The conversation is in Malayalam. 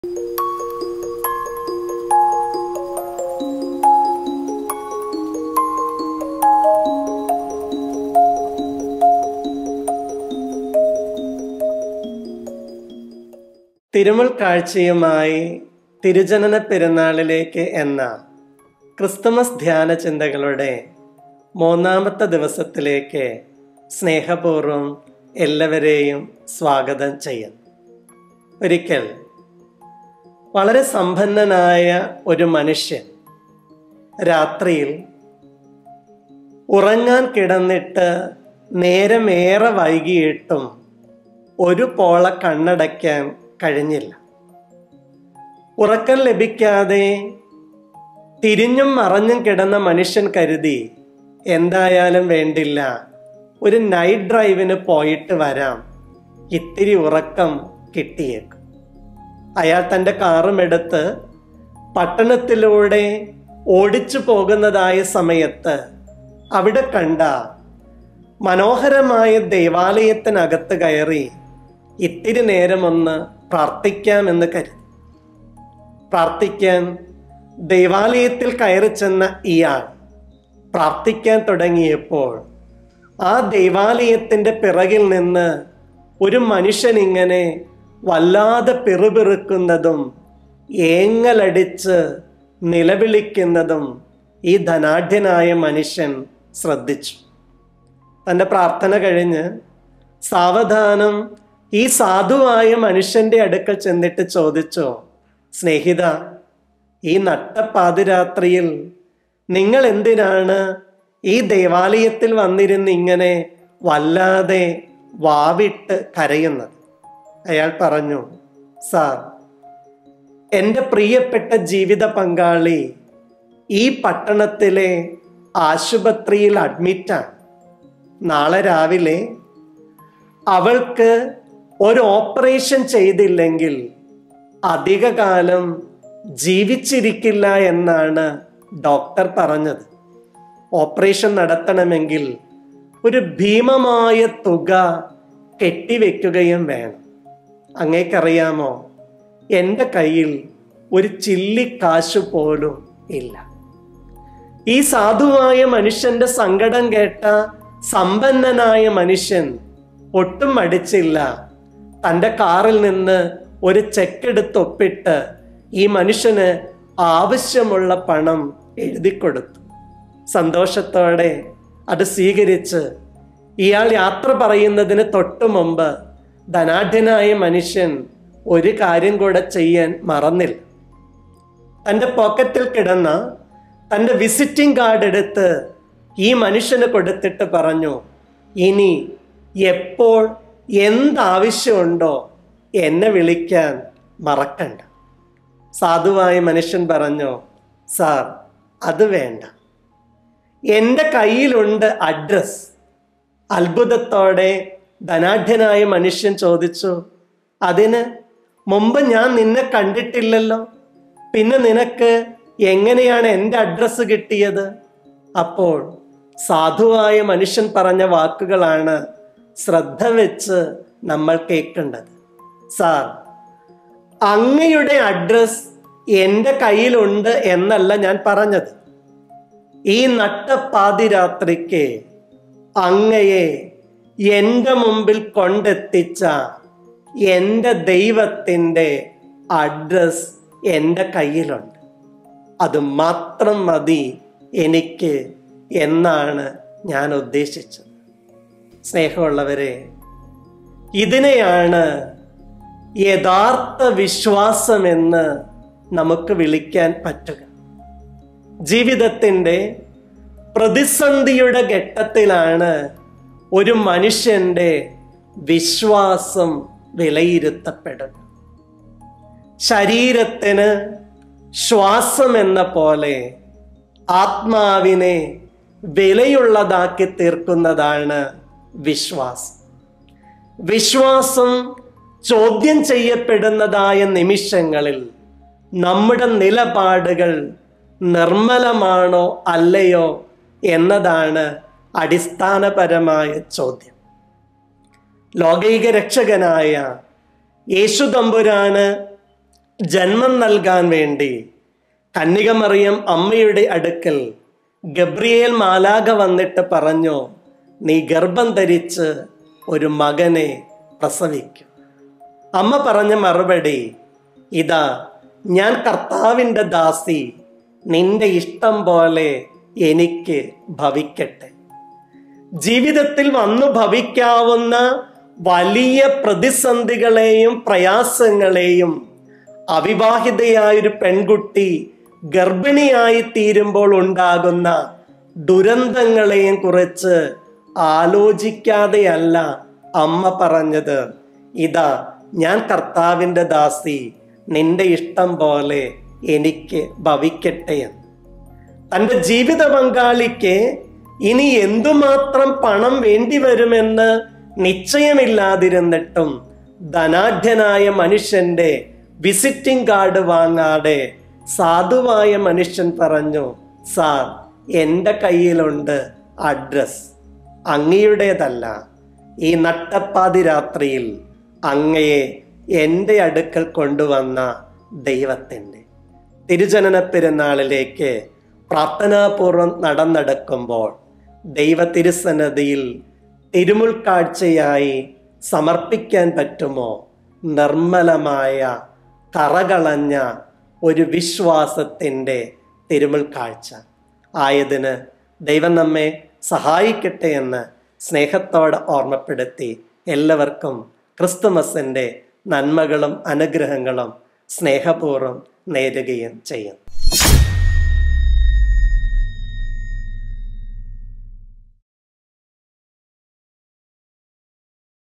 തിരുമുൽ കാഴ്ചയുമായി തിരുജനന പെരുന്നാളിലേക്ക് എന്ന ക്രിസ്തുമസ് ധ്യാന ചിന്തകളുടെ മൂന്നാമത്തെ ദിവസത്തിലേക്ക് സ്നേഹപൂർവ്വം എല്ലാവരെയും സ്വാഗതം ചെയ്യുന്നു ഒരിക്കൽ വളരെ സമ്പന്നനായ ഒരു മനുഷ്യൻ രാത്രിയിൽ ഉറങ്ങാൻ കിടന്നിട്ട് നേരമേറെ വൈകിയിട്ടും ഒരു പോള കണ്ണടയ്ക്കാൻ കഴിഞ്ഞില്ല ഉറക്കം ലഭിക്കാതെ തിരിഞ്ഞും മറഞ്ഞും കിടന്ന മനുഷ്യൻ കരുതി എന്തായാലും വേണ്ടില്ല ഒരു നൈറ്റ് ഡ്രൈവിന് പോയിട്ട് വരാം ഇത്തിരി ഉറക്കം കിട്ടിയേക്കും അയാൾ തൻ്റെ കാറും എടുത്ത് പട്ടണത്തിലൂടെ ഓടിച്ചു പോകുന്നതായ സമയത്ത് അവിടെ കണ്ട മനോഹരമായ ദേവാലയത്തിനകത്ത് കയറി ഇത്തിരി നേരമൊന്ന് പ്രാർത്ഥിക്കാമെന്ന് കരുതി പ്രാർത്ഥിക്കാൻ ദേവാലയത്തിൽ കയറി ചെന്ന ഇയാൾ പ്രാർത്ഥിക്കാൻ തുടങ്ങിയപ്പോൾ ആ ദേവാലയത്തിൻ്റെ പിറകിൽ നിന്ന് ഒരു മനുഷ്യൻ ഇങ്ങനെ വല്ലാതെ പിറുപിറുക്കുന്നതും ഏങ്ങലടിച്ച് നിലവിളിക്കുന്നതും ഈ ധനാഢ്യനായ മനുഷ്യൻ ശ്രദ്ധിച്ചു തൻ്റെ പ്രാർത്ഥന കഴിഞ്ഞ് സാവധാനം ഈ സാധുവായ മനുഷ്യന്റെ അടുക്കൽ ചെന്നിട്ട് ചോദിച്ചോ സ്നേഹിത ഈ നട്ടപ്പാതിരാത്രിയിൽ നിങ്ങൾ എന്തിനാണ് ഈ ദേവാലയത്തിൽ വന്നിരുന്ന് ഇങ്ങനെ വല്ലാതെ വാവിട്ട് കരയുന്നത് അയാൾ പറഞ്ഞു സാർ എൻ്റെ പ്രിയപ്പെട്ട ജീവിത പങ്കാളി ഈ പട്ടണത്തിലെ ആശുപത്രിയിൽ അഡ്മിറ്റാണ് നാളെ രാവിലെ അവൾക്ക് ഒരു ഓപ്പറേഷൻ ചെയ്തില്ലെങ്കിൽ അധികകാലം ജീവിച്ചിരിക്കില്ല എന്നാണ് ഡോക്ടർ പറഞ്ഞത് ഓപ്പറേഷൻ നടത്തണമെങ്കിൽ ഒരു ഭീമമായ തുക കെട്ടിവെക്കുകയും വേണം അങ്ങേക്കറിയാമോ എൻ്റെ കയ്യിൽ ഒരു ചില്ലിക്കാശ് പോലും ഇല്ല ഈ സാധുവായ മനുഷ്യന്റെ സങ്കടം കേട്ട സമ്പന്നനായ മനുഷ്യൻ ഒട്ടും മടിച്ചില്ല തൻ്റെ കാറിൽ നിന്ന് ഒരു ചെക്കെടുത്ത് ഒപ്പിട്ട് ഈ മനുഷ്യന് ആവശ്യമുള്ള പണം എഴുതിക്കൊടുത്തു സന്തോഷത്തോടെ അത് സ്വീകരിച്ച് ഇയാൾ യാത്ര പറയുന്നതിന് തൊട്ടു മുമ്പ് ധനാഢ്യനായ മനുഷ്യൻ ഒരു കാര്യം കൂടെ ചെയ്യാൻ മറന്നില്ല തൻ്റെ പോക്കറ്റിൽ കിടന്ന തൻ്റെ വിസിറ്റിംഗ് കാർഡ് എടുത്ത് ഈ മനുഷ്യന് കൊടുത്തിട്ട് പറഞ്ഞു ഇനി എപ്പോൾ എന്താവശ്യമുണ്ടോ എന്നെ വിളിക്കാൻ മറക്കണ്ട സാധുവായ മനുഷ്യൻ പറഞ്ഞു സാർ അത് വേണ്ട എൻ്റെ കയ്യിലുണ്ട് അഡ്രസ് അത്ഭുതത്തോടെ ധനാഢ്യനായ മനുഷ്യൻ ചോദിച്ചു അതിന് മുമ്പ് ഞാൻ നിന്നെ കണ്ടിട്ടില്ലല്ലോ പിന്നെ നിനക്ക് എങ്ങനെയാണ് എൻ്റെ അഡ്രസ്സ് കിട്ടിയത് അപ്പോൾ സാധുവായ മനുഷ്യൻ പറഞ്ഞ വാക്കുകളാണ് ശ്രദ്ധ വെച്ച് നമ്മൾ കേൾക്കേണ്ടത് സാർ അങ്ങയുടെ അഡ്രസ് എൻ്റെ കയ്യിലുണ്ട് എന്നല്ല ഞാൻ പറഞ്ഞത് ഈ നട്ടപ്പാതിരാത്രിക്ക് അങ്ങയെ എൻ്റെ മുമ്പിൽ കൊണ്ടെത്തിച്ച എൻ്റെ ദൈവത്തിൻ്റെ അഡ്രസ് എൻ്റെ കയ്യിലുണ്ട് അത് മാത്രം മതി എനിക്ക് എന്നാണ് ഞാൻ ഉദ്ദേശിച്ചത് സ്നേഹമുള്ളവരെ ഇതിനെയാണ് യഥാർത്ഥ വിശ്വാസമെന്ന് നമുക്ക് വിളിക്കാൻ പറ്റുക ജീവിതത്തിൻ്റെ പ്രതിസന്ധിയുടെ ഘട്ടത്തിലാണ് ഒരു മനുഷ്യന്റെ വിശ്വാസം വിലയിരുത്തപ്പെടുക ശരീരത്തിന് ശ്വാസം എന്ന പോലെ ആത്മാവിനെ വിലയുള്ളതാക്കി തീർക്കുന്നതാണ് വിശ്വാസം വിശ്വാസം ചോദ്യം ചെയ്യപ്പെടുന്നതായ നിമിഷങ്ങളിൽ നമ്മുടെ നിലപാടുകൾ നിർമ്മലമാണോ അല്ലയോ എന്നതാണ് അടിസ്ഥാനപരമായ ചോദ്യം ലോകൈക രക്ഷകനായ യേശു തമ്പുരാന് ജന്മം നൽകാൻ വേണ്ടി കന്യകമറിയം അമ്മയുടെ അടുക്കൽ ഗബ്രിയേൽ മാലാക വന്നിട്ട് പറഞ്ഞു നീ ഗർഭം ധരിച്ച് ഒരു മകനെ പ്രസവിക്കും അമ്മ പറഞ്ഞ മറുപടി ഇതാ ഞാൻ കർത്താവിൻ്റെ ദാസി നിന്റെ ഇഷ്ടം പോലെ എനിക്ക് ഭവിക്കട്ടെ ജീവിതത്തിൽ വന്നു ഭവിക്കാവുന്ന വലിയ പ്രതിസന്ധികളെയും പ്രയാസങ്ങളെയും അവിവാഹിതയായൊരു പെൺകുട്ടി ഗർഭിണിയായി തീരുമ്പോൾ ഉണ്ടാകുന്ന ദുരന്തങ്ങളെയും കുറിച്ച് ആലോചിക്കാതെയല്ല അമ്മ പറഞ്ഞത് ഇതാ ഞാൻ കർത്താവിൻ്റെ ദാസി നിന്റെ ഇഷ്ടം പോലെ എനിക്ക് ഭവിക്കട്ടെ എന്ന് തൻ്റെ ജീവിത പങ്കാളിക്ക് ഇനി എന്തുമാത്രം പണം വേണ്ടിവരുമെന്ന് നിശ്ചയമില്ലാതിരുന്നിട്ടും ധനാഢ്യനായ മനുഷ്യന്റെ വിസിറ്റിംഗ് കാർഡ് വാങ്ങാതെ സാധുവായ മനുഷ്യൻ പറഞ്ഞു സാർ എൻ്റെ കയ്യിലുണ്ട് അഡ്രസ് അങ്ങയുടേതല്ല ഈ നട്ടപ്പാതി രാത്രിയിൽ അങ്ങയെ എൻ്റെ അടുക്കൽ കൊണ്ടുവന്ന ദൈവത്തിൻ്റെ തിരുജനന പെരുന്നാളിലേക്ക് പ്രാർത്ഥനാപൂർവം നടന്നെടുക്കുമ്പോൾ ദൈവ തിരുസന്നതിയിൽ തിരുമുൾക്കാഴ്ചയായി സമർപ്പിക്കാൻ പറ്റുമോ നിർമ്മലമായ കറകളഞ്ഞ ഒരു വിശ്വാസത്തിൻ്റെ തിരുമുൾക്കാഴ്ച ആയതിന് ദൈവം നമ്മെ സഹായിക്കട്ടെ എന്ന് സ്നേഹത്തോടെ ഓർമ്മപ്പെടുത്തി എല്ലാവർക്കും ക്രിസ്തുമസിൻ്റെ നന്മകളും അനുഗ്രഹങ്ങളും സ്നേഹപൂർവ്വം നേരുകയും ചെയ്യും